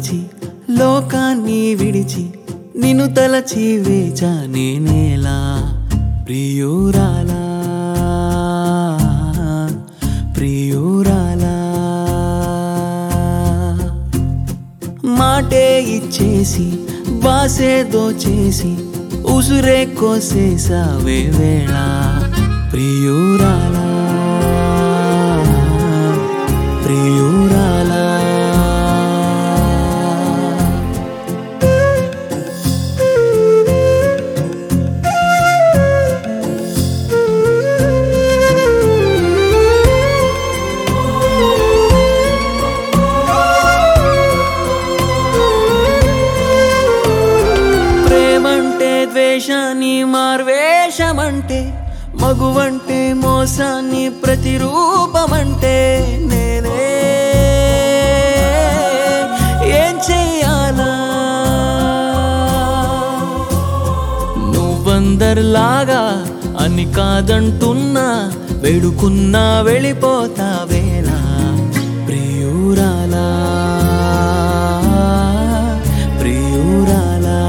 విడిచి లోకాన్ని విడిచి నిన్ను తలచి వేచా నేనేలా ప్రియురాలా ప్రియురాలా మాటే ఇచ్చేసి బాసేదో చేసి ఉసురే కోసేసావే వేళ ప్రియురాలా ప్రియురాలా ప్రేమంటే ద్వేషాన్ని మార్వేషమంటే మగువంటే మోసాన్ని ప్రతిరూపమంటే నేనే ఏం చెయ్యాలా నువ్వందరిలాగా అని కాదంటున్నా వేడుకున్నా వెళ్ళిపోతావేలా ప్రియురాలా ప్రియురాలా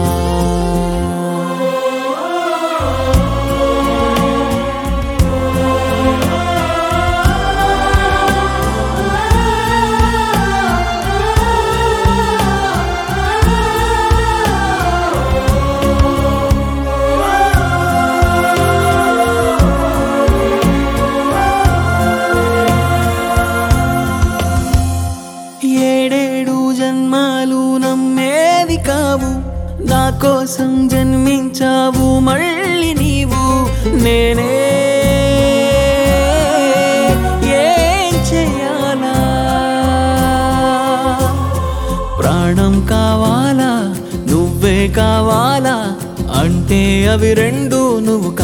ఏడేడు జన్మాలు నమ్మేవి కావు నా కోసం జన్మించావు మళ్ళీ నీవు నేనే ఏం చెయ్యాలా ప్రాణం కావాలా నువ్వే కావాలా అంటే అవి రెండు నువ్వు